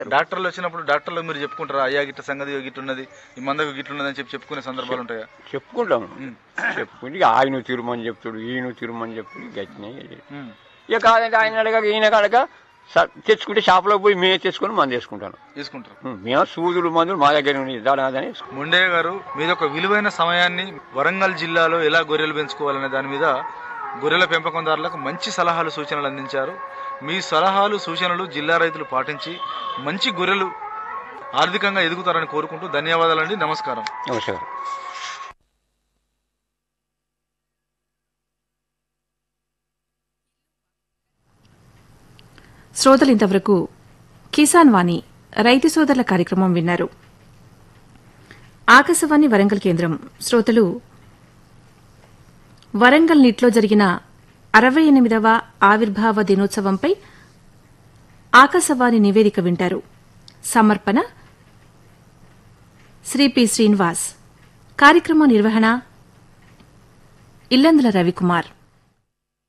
డాక్టర్లు వచ్చినప్పుడు డాక్టర్లు మీరు చెప్పుకుంటారా అయ్యా గిట్ట సంగతి గిట్ట ఉన్నది ఈ మందకు గిట్ల ఉన్నది అని చెప్పి చెప్పుకునే సందర్భాలు ఉంటాయా చెప్పుకుంటాం చెప్పుకుంటే ఇక ఆయన తిరుమని చెప్తాడు ఈయన తిరుమని చెప్తాడు గట్టినే ఉమ్. ఇక కాదంటే ఆయన అడగక ఈయన కనుక తెచ్చుకుంటే షాప్లో పోయి మేమే తెచ్చుకొని మంది వేసుకుంటాను తీసుకుంటారు ఉం, మేము సూదులు మందులు మా దగ్గర ఉన్నాయి దాని వేసుకుంటాం ముండయ్య గారు మీద ఒక విలువైన సమయాన్ని వరంగల్ జిల్లాలో ఎలా గొర్రెలు పెంచుకోవాలనే దాని మీద గొర్రెల పెంపకందారులకు మంచి సలహాలు సూచనలు అందించారు మీ సలహాలు సూచనలు జిల్లా రైతులు పాటించి మంచి గొర్రెలు ఆర్థికంగా ఎదుగుతారని కోరుకుంటూ ధన్యవాదాలండి నమస్కారం నమస్కారం శ్రోతలు ఇంతవరకు కిసాన్ వాణి రైతు సోదరుల కార్యక్రమం విన్నారు ఆకాశవాణి వరంగల్ కేంద్రం శ్రోతలు వరంగల్ నిట్లో జరిగిన అరవై ఎనిమిదవ ఆవిర్భావ దినోత్సవంపై ఆకాశవాణి నివేదిక వింటారు సమర్పణ శ్రీ పి శ్రీనివాస్ కార్యక్రమ నిర్వహణ ఇల్లందుల రవికుమార్